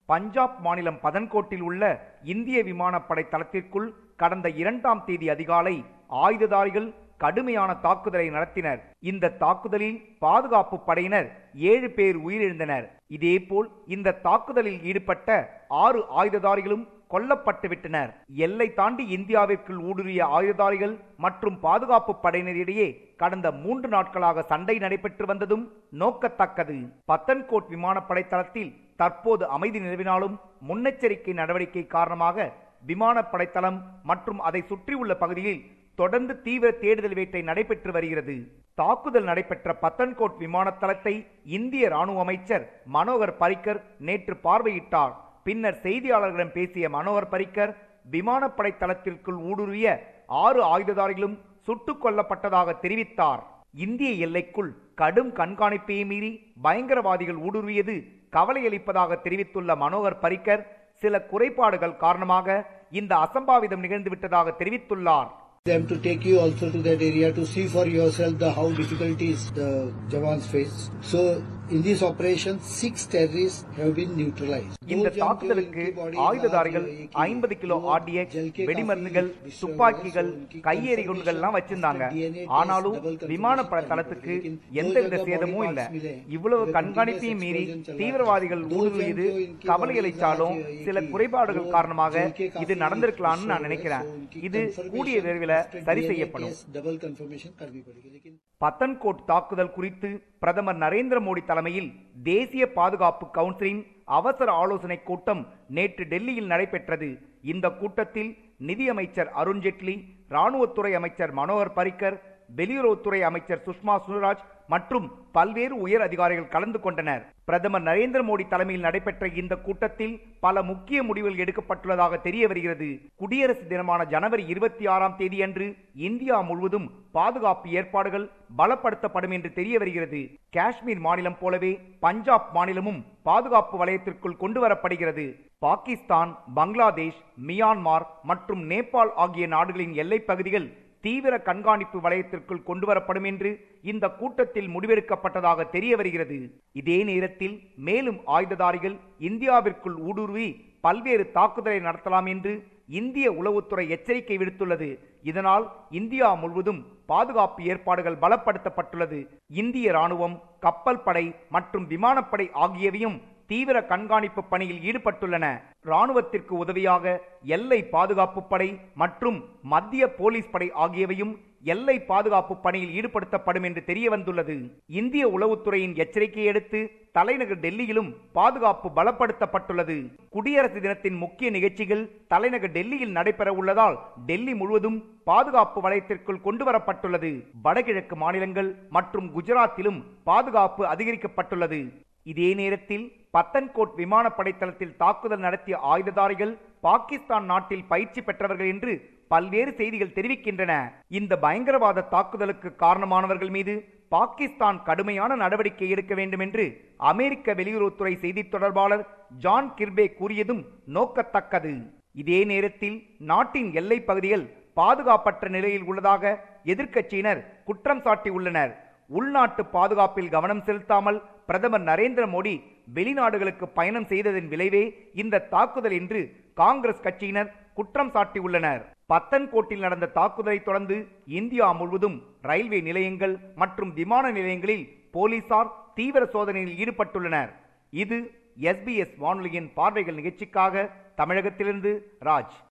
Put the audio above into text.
பஞ்சாப் மாநிலம் பதன்கோட்டில் உள்ள இந்திய விமானப்படை தளத்திற்குள் கடந்த இரண்டாம் தேதி அதிகாலை ஆயுததாரிகள் கடுமையான தாக்குதலை நடத்தினர் இந்த தாக்குதலில் பாதுகாப்பு படையினர் ஏழு பேர் உயிரிழந்தனர் இதேபோல் இந்த தாக்குதலில் ஈடுபட்ட ஆறு ஆயுததாரிகளும் கொல்லப்பட்டு விட்டனர் எல்லை தாண்டி இந்தியாவிற்குள் ஊடுருவிய ஆயுததாரிகள் மற்றும் பாதுகாப்பு படையினரிடையே கடந்த மூன்று நாட்களாக சண்டை நடைபெற்று வந்ததும் நோக்கத்தக்கது பத்தன்கோட் விமானப்படை தளத்தில் தற்போது அமைதி நிலவினாலும் முன்னெச்சரிக்கை நடவடிக்கை காரணமாக விமானப்படை தளம் மற்றும் அதை சுற்றியுள்ள பகுதியில் தொடர்ந்து தீவிர தேடுதல் வேட்டை நடைபெற்று வருகிறது தாக்குதல் நடைபெற்ற பத்தன்கோட் விமான தளத்தை இந்திய ராணுவ அமைச்சர் மனோகர் பரிக்கர் நேற்று பார்வையிட்டார் பின்னர் செய்தியாளர்களிடம் பேசிய மனோகர் பரிக்கர் விமானப்படை தளத்திற்குள் ஊடுருவிய ஆறு ஆயுததாரிகளும் சுட்டுக் கொல்லப்பட்டதாக தெரிவித்தார் இந்திய எல்லைக்குள் கடும் கண்காணிப்பை மீறி பயங்கரவாதிகள் ஊடுருவியது கவலையளிப்பதாக தெரிவித்துள்ள மனோகர் பரிக்கர் சில குறைபாடுகள் காரணமாக இந்த அசம்பாவிதம் நிகழ்ந்துவிட்டதாக தெரிவித்துள்ளார் them to take you also to that area to see for yourself the how difficulties the Jawans face. So in this operation, six terrorists have been neutralized. இந்த Those தாக்குதலுக்கு young body, ஆயுததாரிகள் large, AK, ஐம்பது kilo वो RDX जल के வெடிமருந்துகள் काफी विश्व துப்பாக்கிகள் है, उनकी கையெறி குண்டுகள் எல்லாம் வச்சிருந்தாங்க DNA test, ஆனாலும் double confirmation விமானப்பட करनी தளத்துக்கு पड़ेगी. लेकिन எந்தவித दो जगह சேதமும் body இல்ல parts मिले. இவ்வளவு वो கண்காணிப்பையும் continuous மீறி explosion चल रहा था. தீவிரவாதிகள் दो ஊடுருவியது जन जो इनकी கவலையளித்தாலும் bodies आज சில एक ही, குறைபாடுகள் वो காரணமாக जल के இது काफी நடந்திருக்கலாம்னு நான் विश्व है, நினைக்கிறேன் so उनकी இது confirmation கூடிய விரைவில் after சரி DNA செய்யப்படும் test double confirmation करनी पड़ेगी लेकिन பத்தன்கோட் தாக்குதல் குறித்து பிரதமர் நரேந்திர மோடி தலைமையில் தேசிய பாதுகாப்பு கவுன்சிலின் அவசர ஆலோசனை கூட்டம் நேற்று டெல்லியில் நடைபெற்றது இந்த கூட்டத்தில் நிதியமைச்சர் அருண்ஜேட்லி ராணுவத்துறை அமைச்சர் மனோகர் பரிக்கர் வெளியுறவுத்துறை அமைச்சர் சுஷ்மா சுவராஜ் மற்றும் பல்வேறு உயர் அதிகாரிகள் கலந்து கொண்டனர் பிரதமர் நரேந்திர மோடி தலைமையில் நடைபெற்ற இந்த கூட்டத்தில் பல முக்கிய முடிவுகள் எடுக்கப்பட்டுள்ளதாக தெரிய வருகிறது குடியரசு தினமான ஜனவரி இருபத்தி ஆறாம் தேதி அன்று இந்தியா முழுவதும் பாதுகாப்பு ஏற்பாடுகள் பலப்படுத்தப்படும் என்று தெரிய வருகிறது காஷ்மீர் மாநிலம் போலவே பஞ்சாப் மாநிலமும் பாதுகாப்பு வலயத்திற்குள் கொண்டு வரப்படுகிறது பாகிஸ்தான் பங்களாதேஷ் மியான்மார் மற்றும் நேபாள் ஆகிய நாடுகளின் எல்லைப் பகுதிகள் தீவிர கண்காணிப்பு வலயத்திற்குள் கொண்டு வரப்படும் என்று இந்த கூட்டத்தில் முடிவெடுக்கப்பட்டதாக தெரிய வருகிறது இதே நேரத்தில் மேலும் ஆயுததாரிகள் இந்தியாவிற்குள் ஊடுருவி பல்வேறு தாக்குதலை நடத்தலாம் என்று இந்திய உளவுத்துறை எச்சரிக்கை விடுத்துள்ளது இதனால் இந்தியா முழுவதும் பாதுகாப்பு ஏற்பாடுகள் பலப்படுத்தப்பட்டுள்ளது இந்திய ராணுவம் கப்பல் படை மற்றும் விமானப்படை ஆகியவையும் தீவிர கண்காணிப்பு பணியில் ஈடுபட்டுள்ளன ராணுவத்திற்கு உதவியாக எல்லை பாதுகாப்பு படை மற்றும் மத்திய போலீஸ் படை ஆகியவையும் எல்லை பாதுகாப்பு பணியில் ஈடுபடுத்தப்படும் என்று தெரிய வந்துள்ளது இந்திய உளவுத்துறையின் எச்சரிக்கையை அடுத்து தலைநகர் டெல்லியிலும் பாதுகாப்பு பலப்படுத்தப்பட்டுள்ளது குடியரசு தினத்தின் முக்கிய நிகழ்ச்சிகள் தலைநகர் டெல்லியில் நடைபெற உள்ளதால் டெல்லி முழுவதும் பாதுகாப்பு வலயத்திற்குள் கொண்டு வரப்பட்டுள்ளது வடகிழக்கு மாநிலங்கள் மற்றும் குஜராத்திலும் பாதுகாப்பு அதிகரிக்கப்பட்டுள்ளது இதே நேரத்தில் பத்தன்கோட் விமானப்படை தளத்தில் தாக்குதல் நடத்திய ஆயுததாரிகள் பாகிஸ்தான் நாட்டில் பயிற்சி பெற்றவர்கள் என்று பல்வேறு செய்திகள் தெரிவிக்கின்றன இந்த பயங்கரவாத தாக்குதலுக்கு காரணமானவர்கள் மீது பாகிஸ்தான் கடுமையான நடவடிக்கை எடுக்க வேண்டும் என்று அமெரிக்க வெளியுறவுத்துறை செய்தித் தொடர்பாளர் ஜான் கிர்பே கூறியதும் நோக்கத்தக்கது இதே நேரத்தில் நாட்டின் எல்லைப் பகுதிகள் பாதுகாப்பற்ற நிலையில் உள்ளதாக எதிர்க்கட்சியினர் குற்றம் சாட்டியுள்ளனர் உள்நாட்டு பாதுகாப்பில் கவனம் செலுத்தாமல் பிரதமர் நரேந்திர மோடி வெளிநாடுகளுக்கு பயணம் செய்ததன் விளைவே இந்த தாக்குதல் என்று காங்கிரஸ் கட்சியினர் குற்றம் சாட்டியுள்ளனர் பத்தன்கோட்டில் நடந்த தாக்குதலை தொடர்ந்து இந்தியா முழுவதும் ரயில்வே நிலையங்கள் மற்றும் விமான நிலையங்களில் போலீசார் தீவிர சோதனையில் ஈடுபட்டுள்ளனர் இது எஸ்பிஎஸ் வானொலியின் பார்வைகள் நிகழ்ச்சிக்காக தமிழகத்திலிருந்து ராஜ்